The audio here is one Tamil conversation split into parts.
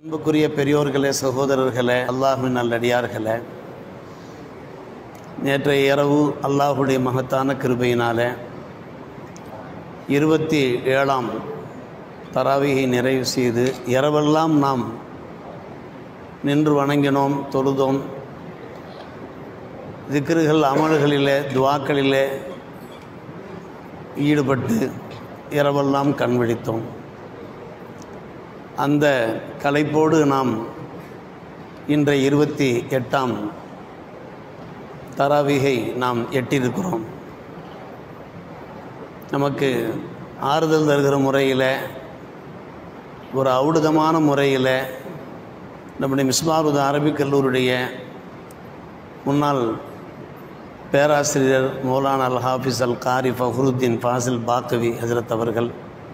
அன்புக்குரிய பெரியோர்களே சகோதரர்களே அல்லாஹ்வின் நல்லடியார்களே நேற்றைய இரவு அல்லாஹுடைய மகத்தான கிருபையினால இருபத்தி ஏழாம் தராவிகை நிறைவு செய்து இரவெல்லாம் நாம் நின்று வணங்கினோம் தொழுதோம் திக்ருகள் அமல்களிலே துவாக்களிலே ஈடுபட்டு இரவெல்லாம் கண் விழித்தோம் அந்த கலைப்போடு நாம் இன்றைய இருபத்தி எட்டாம் தராவிகை நாம் எட்டியிருக்கிறோம் நமக்கு ஆறுதல் தருகிற முறையில் ஒரு ஔடதமான முறையில் நம்முடைய மிஸ்பாபுத அரபிக் கல்லூரியுடைய முன்னாள் பேராசிரியர் மௌலானா அல் ஹாஃபிஸ் அல் காரி ஃபஹருத்தீன் ஃபாசில் பாக்கவி ஹசரத் அவர்கள்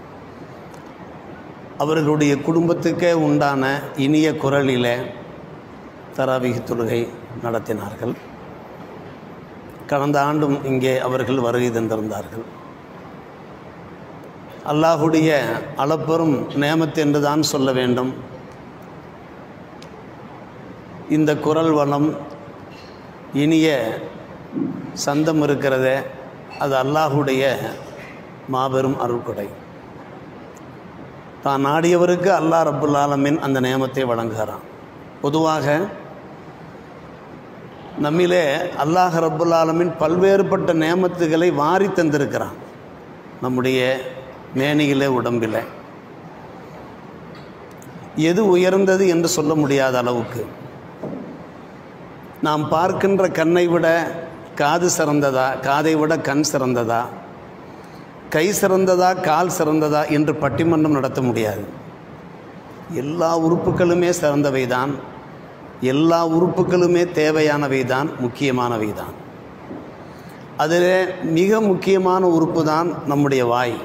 அவர்களுடைய குடும்பத்துக்கே உண்டான இனிய குரலில் தராவிகி தொழுகை நடத்தினார்கள் கடந்த ஆண்டும் இங்கே அவர்கள் வருகை தந்திருந்தார்கள் அல்லாஹுடைய அளப்பெரும் நேமத்து என்று தான் சொல்ல வேண்டும் இந்த குரல் வளம் இனிய சந்தம் இருக்கிறதே அது அல்லாஹுடைய மாபெரும் அருள்கொடை தான் நாடியவருக்கு அல்லாஹ் ரப்புல் ஆலமின் அந்த நியமத்தை வழங்குகிறான் பொதுவாக நம்மிலே அல்லாஹ் ரப்புல் ஆலமின் பல்வேறுபட்ட நியமத்துகளை வாரி தந்திருக்கிறான் நம்முடைய மேனியிலே உடம்பில் எது உயர்ந்தது என்று சொல்ல முடியாத அளவுக்கு நாம் பார்க்கின்ற கண்ணை விட காது சிறந்ததா காதை விட கண் சிறந்ததா கை சிறந்ததா கால் சிறந்ததா என்று பட்டிமன்றம் நடத்த முடியாது எல்லா உறுப்புகளுமே சிறந்தவை தான் எல்லா உறுப்புகளுமே தேவையானவை தான் முக்கியமானவை தான் அதில் மிக முக்கியமான உறுப்பு தான் நம்முடைய வாய்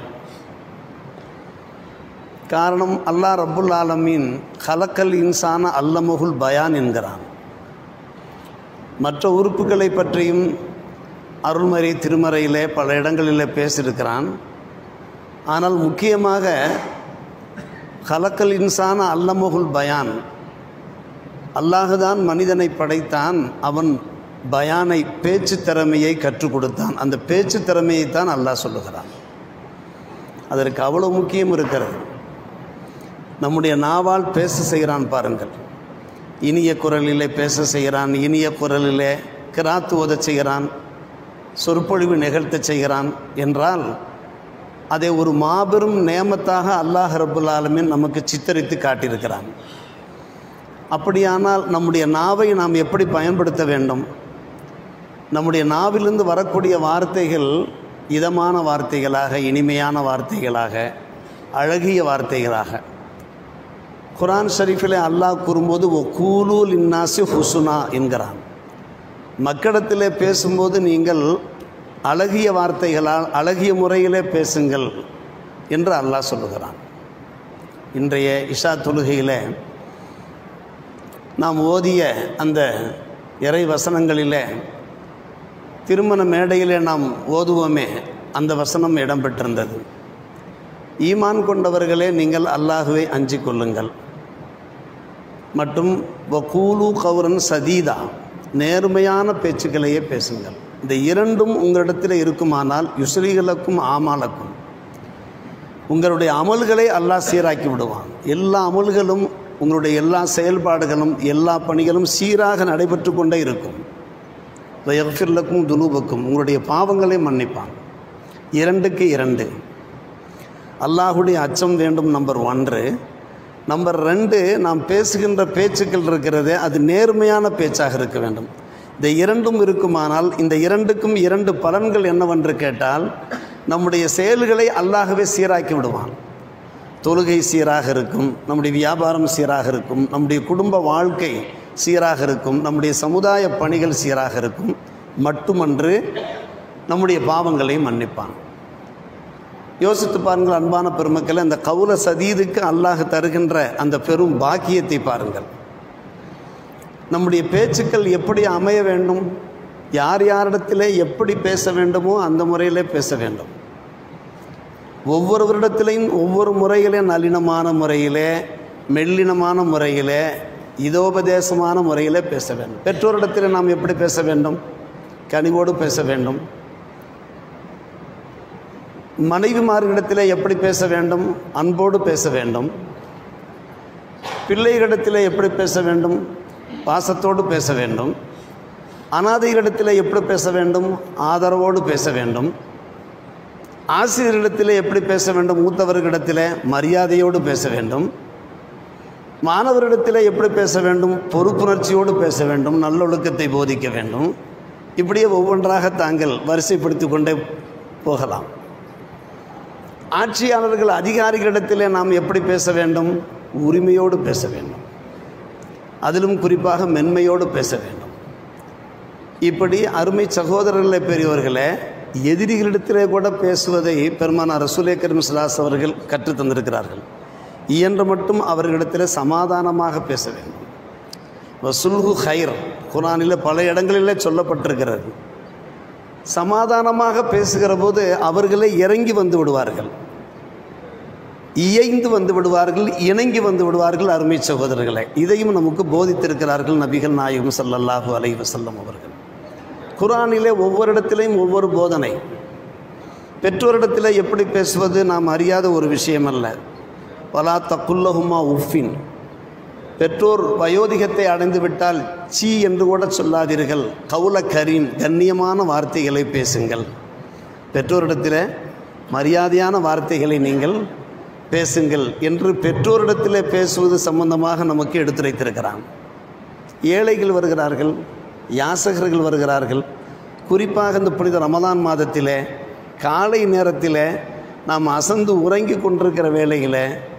காரணம் அல்லாஹ் ரப்புல் ஆலமீன் கலக்கல் இன்சான அல்லமுகுல் பயான் என்கிறான் மற்ற உறுப்புகளை பற்றியும் அருள்மறை திருமறையிலே பல இடங்களிலே பேசியிருக்கிறான் ஆனால் முக்கியமாக கலக்கல் இன்சான அல்லமுகுல் பயான் அல்லாஹுதான் மனிதனை படைத்தான் அவன் பயானை பேச்சு திறமையை கற்றுக் கொடுத்தான் அந்த பேச்சு திறமையை தான் அல்லாஹ் சொல்லுகிறான் அதற்கு அவ்வளோ முக்கியம் இருக்கிறது நம்முடைய நாவால் பேச செய்கிறான் பாருங்கள் இனிய குரலிலே பேச செய்கிறான் இனிய குரலிலே கிராத்து ஓதச் செய்கிறான் சொற்பொழிவு நிகழ்த்த செய்கிறான் என்றால் அதை ஒரு மாபெரும் நேமத்தாக அல்லாஹ் ரபுல் ஆலமின் நமக்கு சித்தரித்து காட்டியிருக்கிறான் அப்படியானால் நம்முடைய நாவை நாம் எப்படி பயன்படுத்த வேண்டும் நம்முடைய நாவிலிருந்து வரக்கூடிய வார்த்தைகள் இதமான வார்த்தைகளாக இனிமையான வார்த்தைகளாக அழகிய வார்த்தைகளாக குரான் ஷரீஃபில் அல்லாஹ் கூறும்போது ஒ கூலூல் இன்னாசி ஹுசுனா என்கிறான் மக்களிடத்திலே பேசும்போது நீங்கள் அழகிய வார்த்தைகளால் அழகிய முறையிலே பேசுங்கள் என்று அல்லாஹ் சொல்லுகிறான் இன்றைய இஷா தொழுகையில் நாம் ஓதிய அந்த இறை வசனங்களிலே திருமண மேடையிலே நாம் ஓதுவோமே அந்த வசனம் இடம்பெற்றிருந்தது ஈமான் கொண்டவர்களே நீங்கள் அல்லாஹுவை அஞ்சி கொள்ளுங்கள் மற்றும் வக்கூலு கவுரன் சதீதா நேர்மையான பேச்சுக்களையே பேசுங்கள் இந்த இரண்டும் உங்களிடத்தில் இருக்குமானால் யுஸ்ரீகளுக்கும் ஆமாலக்கும் உங்களுடைய அமல்களை அல்லாஹ் சீராக்கி விடுவான் எல்லா அமல்களும் உங்களுடைய எல்லா செயல்பாடுகளும் எல்லா பணிகளும் சீராக நடைபெற்று கொண்டே இருக்கும் எஃபிர்லக்கும் துனூபக்கும் உங்களுடைய பாவங்களை மன்னிப்பான் இரண்டுக்கு இரண்டு அல்லாஹுடைய அச்சம் வேண்டும் நம்பர் ஒன்று நம்பர் ரெண்டு நாம் பேசுகின்ற பேச்சுக்கள் இருக்கிறதே அது நேர்மையான பேச்சாக இருக்க வேண்டும் இந்த இரண்டும் இருக்குமானால் இந்த இரண்டுக்கும் இரண்டு பலன்கள் என்னவென்று கேட்டால் நம்முடைய செயல்களை அல்லாகவே சீராக்கி விடுவான் தொழுகை சீராக இருக்கும் நம்முடைய வியாபாரம் சீராக இருக்கும் நம்முடைய குடும்ப வாழ்க்கை சீராக இருக்கும் நம்முடைய சமுதாய பணிகள் சீராக இருக்கும் மட்டுமன்று நம்முடைய பாவங்களை மன்னிப்பான் யோசித்து பாருங்கள் அன்பான பெருமக்களை அந்த கவுல சதீதுக்கு அல்லாஹ் தருகின்ற அந்த பெரும் பாக்கியத்தை பாருங்கள் நம்முடைய பேச்சுக்கள் எப்படி அமைய வேண்டும் யார் யாரிடத்திலே எப்படி பேச வேண்டுமோ அந்த முறையிலே பேச வேண்டும் ஒவ்வொருவரிடத்திலையும் ஒவ்வொரு முறையிலே நளினமான முறையிலே மெல்லினமான முறையில் இதோபதேசமான முறையில் பேச வேண்டும் பெற்றோரிடத்தில் நாம் எப்படி பேச வேண்டும் கனிவோடு பேச வேண்டும் மனைவிமார்களிடத்தில் எப்படி பேச வேண்டும் அன்போடு பேச வேண்டும் பிள்ளைகளிடத்தில் எப்படி பேச வேண்டும் பாசத்தோடு பேச வேண்டும் அனாதைகளிடத்தில் எப்படி பேச வேண்டும் ஆதரவோடு பேச வேண்டும் ஆசிரியரிடத்தில் எப்படி பேச வேண்டும் மூத்தவர்களிடத்தில் மரியாதையோடு பேச வேண்டும் மாணவரிடத்தில் எப்படி பேச வேண்டும் பொறுப்புணர்ச்சியோடு பேச வேண்டும் நல்லொழுக்கத்தை போதிக்க வேண்டும் இப்படியே ஒவ்வொன்றாக தாங்கள் வரிசைப்படுத்தி கொண்டே போகலாம் ஆட்சியாளர்கள் அதிகாரிகளிடத்தில் நாம் எப்படி பேச வேண்டும் உரிமையோடு பேச வேண்டும் அதிலும் குறிப்பாக மென்மையோடு பேச வேண்டும் இப்படி அருமை சகோதரர்களே பெரியவர்களே எதிரிகளிடத்திலே கூட பேசுவதை பெருமானார் ரசூலே கரீம் ஸல்லல்லாஹு அலைஹி அவர்கள் கற்றுத் தந்திருக்கிறார்கள் இயன்ற மட்டும் அவர்களிடத்தில் சமாதானமாக பேச வேண்டும் வசுல்ஹு ஹைர் குரானில் பல இடங்களிலே சொல்லப்பட்டிருக்கிறது சமாதானமாக பேசுகிற போது அவர்களே இறங்கி வந்து விடுவார்கள் இயைந்து வந்து விடுவார்கள் இணங்கி வந்து விடுவார்கள் அருமை சகோதரர்களை இதையும் நமக்கு போதித்திருக்கிறார்கள் நபிகள் நாயகம் ஸல்லல்லாஹு அலைஹி வஸல்லம் அவர்கள் குரானிலே ஒவ்வொரு இடத்திலையும் ஒவ்வொரு போதனை பெற்றோரிடத்தில் எப்படி பேசுவது நாம் அறியாத ஒரு விஷயம் அல்ல வலா தக்குல்லஹுமா உஃபின் பெற்றோர் வயோதிகத்தை அடைந்து விட்டால் சீ என்று கூட சொல்லாதீர்கள் கவுல கரீம் கண்ணியமான வார்த்தைகளை பேசுங்கள் பெற்றோரிடத்தில் மரியாதையான வார்த்தைகளை நீங்கள் பேசுங்கள் என்று பெற்றோரிடத்தில் பேசுவது சம்பந்தமாக நமக்கு எடுத்துரைத்திருக்கிறான் ஏழைகள் வருகிறார்கள் யாசகர்கள் வருகிறார்கள் குறிப்பாக இந்த புனித ரமதான் மாதத்திலே காலை நேரத்தில் நாம் அசந்து உறங்கி கொண்டிருக்கிற வேளையில்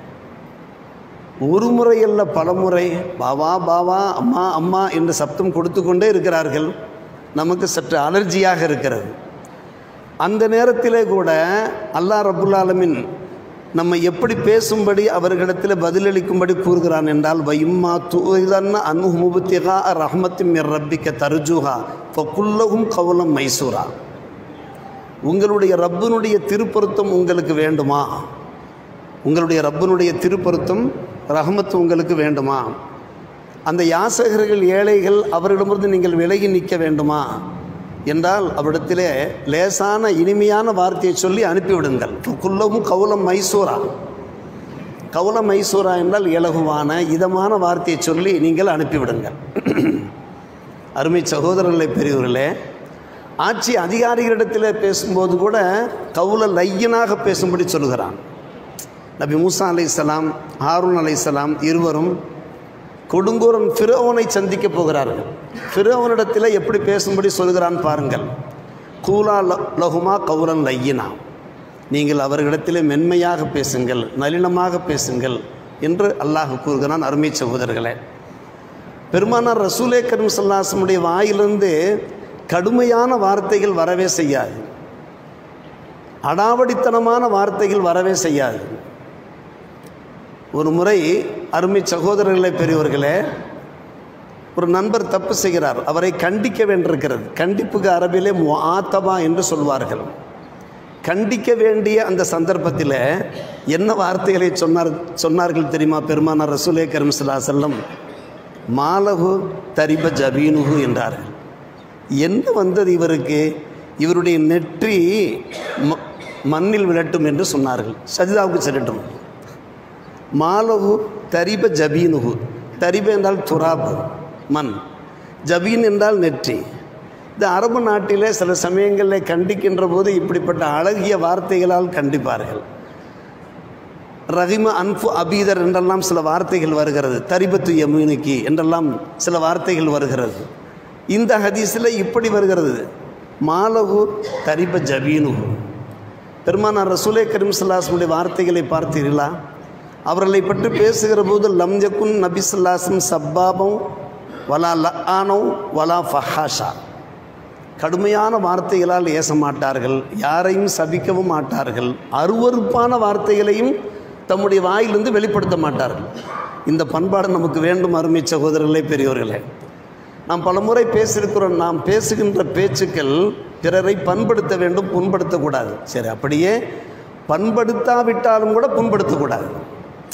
ஒரு முறை அல்ல பலமுறை பாவா பாவா அம்மா அம்மா என்று சப்தம் கொடுத்து கொண்டே இருக்கிறார்கள் நமக்கு சற்று அலர்ஜியாக இருக்கிறது அந்த நேரத்திலே கூட அல்லாஹ் ரபுல் ஆலமின் நம்ம எப்படி பேசும்படி அவர்களிடத்தில் பதிலளிக்கும்படி கூறுகிறான் என்றால் வைம்மா தூதன்ன அனுமுபத்திகா ரஹமத்தின் மிர் ரப்பிக்க தருஜுஹா ஃபக்குல்லகும் கவுலம் மைசூரா உங்களுடைய ரப்பனுடைய திருப்பொருத்தம் உங்களுக்கு வேண்டுமா உங்களுடைய ரப்பனுடைய திருப்பொருத்தம் ரஹமத்து உங்களுக்கு வேண்டுமா அந்த யாசகர்கள் ஏழைகள் அவர்களிடமிருந்து நீங்கள் விலகி நிற்க வேண்டுமா என்றால் அவரிடத்திலே லேசான இனிமையான வார்த்தையை சொல்லி அனுப்பிவிடுங்கள் குல்லமும் கவுலம் மைசூரா கவுலம் மைசூரா என்றால் இலகுவான இதமான வார்த்தையை சொல்லி நீங்கள் அனுப்பிவிடுங்கள் அருமை சகோதரர்களை பெரியவர்களே ஆட்சி அதிகாரிகளிடத்தில் பேசும்போது கூட கவுல லையனாக பேசும்படி சொல்கிறான் நபி மூசா அலைசலாம் ஹாரூன் அலைசலாம் இருவரும் கொடுங்கூரன் ஃபிரோவனை சந்திக்க போகிறார்கள் ஃபிரோவனிடத்தில் எப்படி பேசும்படி சொல்கிறான் பாருங்கள் கூலா ல லகுமா கவுலன் லையினா நீங்கள் அவர்களிடத்தில் மென்மையாக பேசுங்கள் நளினமாக பேசுங்கள் என்று அல்லாஹ் கூறுகிறான் அருமை சகோதரர்களே பெருமானார் ரசூலே கரும் சல்லாசமுடைய வாயிலிருந்து கடுமையான வார்த்தைகள் வரவே செய்யாது அடாவடித்தனமான வார்த்தைகள் வரவே செய்யாது ஒரு முறை அருமை சகோதரர்களே பெரியவர்களே ஒரு நண்பர் தப்பு செய்கிறார் அவரை கண்டிக்க வேண்டியிருக்கிறது கண்டிப்புக்கு அரபிலே முஆத்தபா என்று சொல்வார்கள் கண்டிக்க வேண்டிய அந்த சந்தர்ப்பத்தில் என்ன வார்த்தைகளை சொன்னார் சொன்னார்கள் தெரியுமா பெருமானார் ரசூலே கரிம்சல்லா செல்லம் மாலகு தரிப ஜபீனுகு என்றார்கள் என்ன வந்தது இவருக்கு இவருடைய நெற்றி ம- மண்ணில் விழட்டும் என்று சொன்னார்கள் சஜிதாவுக்கு செல்லட்டும் மாலகு தரிப ஜபீனுகு தரிப என்றால் துராப் மண் ஜபீன் என்றால் நெற்றி இந்த அரபு நாட்டிலே சில சமயங்களில் கண்டிக்கின்ற போது இப்படிப்பட்ட அழகிய வார்த்தைகளால் கண்டிப்பார்கள் ரஹிம அன்ஃபு அபீதர் என்றெல்லாம் சில வார்த்தைகள் வருகிறது தரிபத்து யமுனிக்கி என்றெல்லாம் சில வார்த்தைகள் வருகிறது இந்த ஹதீஸில் இப்படி வருகிறது மாலகு தரிப ஜபீனுகு பெருமானார் ரசூலே கரீம் சல்லாஸ்முடைய வார்த்தைகளை பார்த்தீர்களா அவர்களை பற்றி பேசுகிற போது லம் யக்குன் நபி ஸல்லல்லாஹு சப்பாபம் வலா லஆனோ வலா ஃபஹாஷா கடுமையான வார்த்தைகளால் ஏச மாட்டார்கள் யாரையும் சபிக்கவும் மாட்டார்கள் அருவருப்பான வார்த்தைகளையும் தம்முடைய வாயிலிருந்து வெளிப்படுத்த மாட்டார்கள் இந்த பண்பாடு நமக்கு வேண்டும் அருமை சகோதரர்களே பெரியோர்களே நாம் பலமுறை பேசியிருக்கிறோம் நாம் பேசுகின்ற பேச்சுக்கள் பிறரை பண்படுத்த வேண்டும் புண்படுத்தக்கூடாது சரி அப்படியே பண்படுத்தாவிட்டாலும் கூட புண்படுத்தக்கூடாது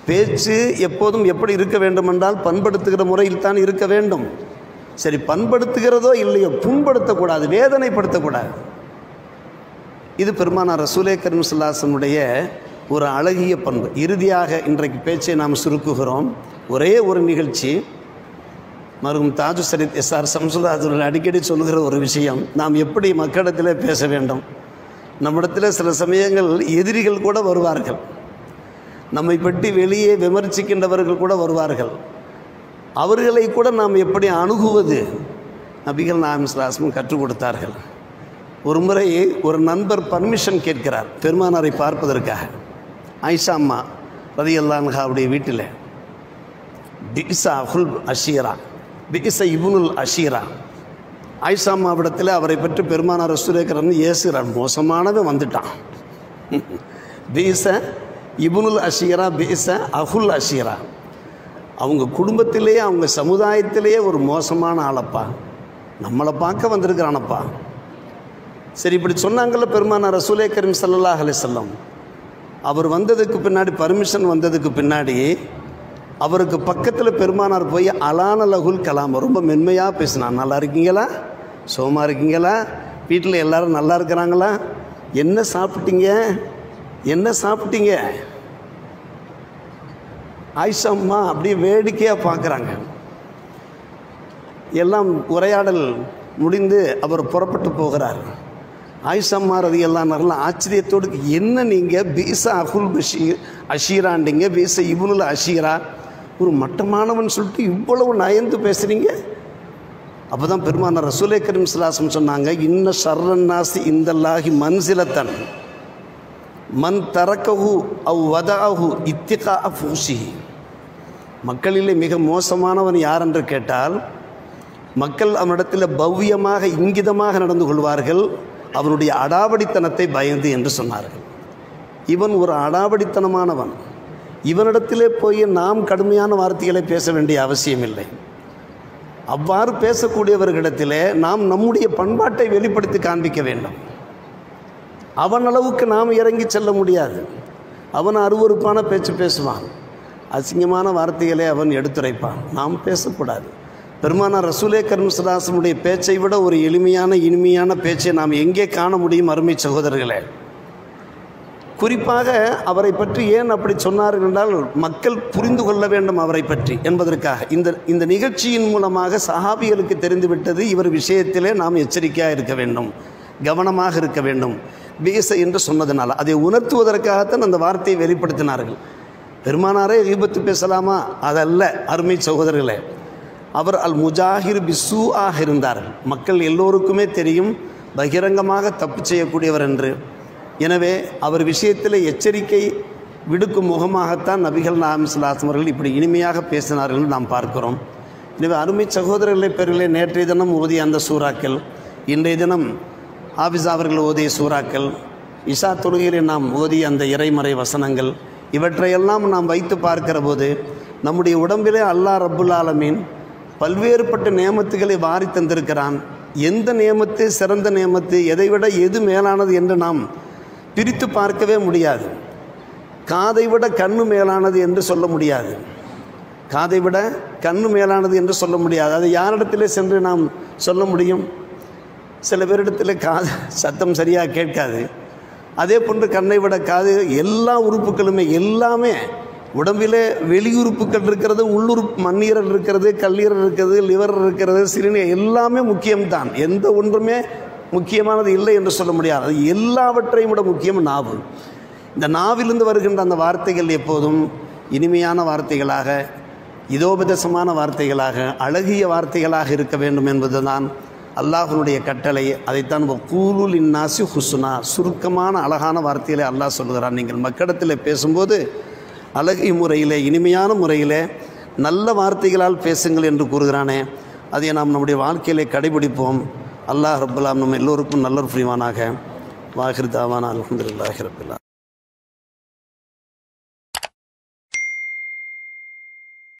பேச்சு எப்போதும் எப்படி இருக்க வேண்டுமென்றால் பண்படுத்துகிற முறையில் தான் இருக்க வேண்டும் சரி பண்படுத்துகிறதோ இல்லையோ புண்படுத்தக்கூடாது வேதனைப்படுத்தக்கூடாது இது பெருமானார் ரசூலே கரீம் சுல்லாசனுடைய ஒரு அழகிய பண்பு இறுதியாக இன்றைக்கு பேச்சை நாம் சுருக்குகிறோம் ஒரே ஒரு நிகழ்ச்சி மருகும் தாஜு சரித் எஸ் ஆர் சம்சுல்லாஜர்கள் அடிக்கடி சொல்லுகிற ஒரு விஷயம் நாம் எப்படி மக்களிடத்தில் பேச வேண்டும் நம்மிடத்தில் சில சமயங்கள் எதிரிகள் கூட வருவார்கள் நம்மை பற்றி வெளியே விமர்சிக்கின்றவர்கள் கூட வருவார்கள் அவர்களை கூட நாம் எப்படி அணுகுவது நபிகள் நாயம் சுலாசமும் கற்றுக் கொடுத்தார்கள் ஒரு முறை ஒரு நண்பர் பர்மிஷன் கேட்கிறார் பெருமானாரை பார்ப்பதற்காக ஆயிஷா அம்மா ரதியல்லான்ஹாவுடைய வீட்டில் பிகிசா அஹுல் அஷீரா பிகிச இபுனுல் அஷீரா ஆயிஷா அம்மாவிடத்தில் அவரை பற்றி பெருமானார் ரசூலேக்கரன் ஏசுகிறார் மோசமானவன் வந்துட்டான் பீச இபுனுல் அஷீரா பீச அஹுல் அஷீரா அவங்க குடும்பத்திலேயே அவங்க சமுதாயத்திலேயே ஒரு மோசமான ஆளப்பா நம்மளை பார்க்க வந்திருக்கிறானப்பா சரி இப்படி சொன்னாங்கல்ல பெருமானார் ரசூலே கரீம் சல்லல்லாஹ் அலிசல்லம் அவர் வந்ததுக்கு பின்னாடி பர்மிஷன் வந்ததுக்கு பின்னாடி அவருக்கு பக்கத்தில் பெருமானார் போய் அலான லகுல் கலாம் ரொம்ப மென்மையாக பேசினான் நல்லா இருக்கீங்களா சோமா இருக்கீங்களா வீட்டில் எல்லாரும் நல்லா இருக்கிறாங்களா என்ன சாப்பிட்டீங்க என்ன சாப்பிட்டீங்க ஆயிஷா அம்மா அப்படியே வேடிக்கையாக பார்க்குறாங்க எல்லாம் உரையாடல் முடிந்து அவர் புறப்பட்டு போகிறார் ஆயிஷம்மா ரதி எல்லாம் நல்லா ஆச்சரியத்தோடு என்ன நீங்கள் பீசா அகுல் பஷீர் அஷீராண்டிங்க பீசா இபுனுல் அஷீரா ஒரு மட்டமானவன் சொல்லிட்டு இவ்வளவு நயந்து பேசுகிறீங்க அப்போ தான் பெருமானார் ரசூலே கரீம் சிலாசம் சொன்னாங்க இன்ன ஷர்ரன்னாசி இந்தல்லாஹி மன்சிலத்தன் மன் தரக்கஹு அவ் வதாஹு இத்திகா ஃபூசிஹி மக்களிலே மிக மோசமானவன் யார் என்று கேட்டால் மக்கள் அவனிடத்தில் பவ்யமாக இங்கிதமாக நடந்து கொள்வார்கள் அவனுடைய அடாவடித்தனத்தை பயந்து என்று சொன்னார்கள் இவன் ஒரு அடாவடித்தனமானவன் இவனிடத்திலே போய் நாம் கடுமையான வார்த்தைகளை பேச வேண்டிய அவசியமில்லை அவ்வாறு பேசக்கூடியவர்களிடத்திலே நாம் நம்முடைய பண்பாட்டை வெளிப்படுத்தி காண்பிக்க வேண்டும் அவன் அளவுக்கு நாம் இறங்கி செல்ல முடியாது அவன் அருவறுப்பான பேச்சு பேசுவான் அசிங்கமான வார்த்தைகளை அவன் எடுத்துரைப்பான் நாம் பேசக்கூடாது பெருமானார் ரசூலே கர்மசுராசனுடைய பேச்சை விட ஒரு எளிமையான இனிமையான பேச்சை நாம் எங்கே காண முடியும் அருமை சகோதரர்களே குறிப்பாக அவரை பற்றி ஏன் அப்படி சொன்னார்கள் என்றால் மக்கள் புரிந்து கொள்ள வேண்டும் அவரை பற்றி என்பதற்காக இந்த இந்த நிகழ்ச்சியின் மூலமாக சஹாபிகளுக்கு தெரிந்துவிட்டது இவர் விஷயத்திலே நாம் எச்சரிக்கையாக இருக்க வேண்டும் கவனமாக இருக்க வேண்டும் பேச என்று சொன்னதுனால அதை உணர்த்துவதற்காகத்தான் அந்த வார்த்தையை வெளிப்படுத்தினார்கள் பெருமானாரே விபத்து பேசலாமா அதல்ல அருமை சகோதரர்களே அவர் அல் முஜாஹிர் பிசூ ஆக இருந்தார்கள் மக்கள் எல்லோருக்குமே தெரியும் பகிரங்கமாக தப்பு செய்யக்கூடியவர் என்று எனவே அவர் விஷயத்தில் எச்சரிக்கை விடுக்கும் முகமாகத்தான் நபிகள் நாம் சிலாசம் அவர்கள் இப்படி இனிமையாக பேசினார்கள் என்று நாம் பார்க்கிறோம் எனவே அருமை சகோதரர்களை பேர்களே நேற்றைய தினம் ஓதிய அந்த சூறாக்கள் இன்றைய தினம் ஆபிஸ் அவர்கள் ஓதிய சூறாக்கள் இஷா தொழுகையிலே நாம் ஓதிய அந்த இறைமறை வசனங்கள் இவற்றையெல்லாம் நாம் வைத்து பார்க்கிற போது நம்முடைய உடம்பிலே அல்லாஹ் ரப்புல் ஆலமீன் பல்வேறுபட்ட நியமத்துகளை வாரி தந்திருக்கிறான் எந்த நியமத்து சிறந்த நியமத்து எதை விட எது மேலானது என்று நாம் பிரித்து பார்க்கவே முடியாது காதை விட கண்ணு மேலானது என்று சொல்ல முடியாது காதை விட கண்ணு மேலானது என்று சொல்ல முடியாது அது யாரிடத்திலே சென்று நாம் சொல்ல முடியும் சில பேரிடத்தில் காது சத்தம் சரியாக கேட்காது அதே போன்று கண்ணை விட காது எல்லா உறுப்புகளுமே எல்லாமே உடம்பிலே வெளியுறுப்புகள் இருக்கிறது உள்ளுறுப்பு மண்ணீரல் இருக்கிறது கல்லீரல் இருக்கிறது லிவர் இருக்கிறது சிறுநீர் எல்லாமே முக்கியம்தான் எந்த ஒன்றுமே முக்கியமானது இல்லை என்று சொல்ல முடியாது அது எல்லாவற்றையும் விட முக்கியம் நாவு இந்த நாவிலிருந்து வருகின்ற அந்த வார்த்தைகள் எப்போதும் இனிமையான வார்த்தைகளாக இதோபதேசமான வார்த்தைகளாக அழகிய வார்த்தைகளாக இருக்க வேண்டும் என்பதுதான் அல்லாஹனுடைய கட்டளை அதைத்தான் கூலுல் இன்னாசி ஹுசுனா சுருக்கமான அழகான வார்த்தைகளை அல்லாஹ் சொல்கிறான் நீங்கள் மக்களிடத்தில் பேசும்போது அழகிய முறையில் இனிமையான முறையில் நல்ல வார்த்தைகளால் பேசுங்கள் என்று கூறுகிறானே அதை நாம் நம்முடைய வாழ்க்கையிலே கடைபிடிப்போம் அல்லாஹ் ரப்புல்லாம் நம்ம எல்லோருக்கும் நல்ல புரிவானாக வாகிருதாவான அலமதுல்லாஹி ரபில்லா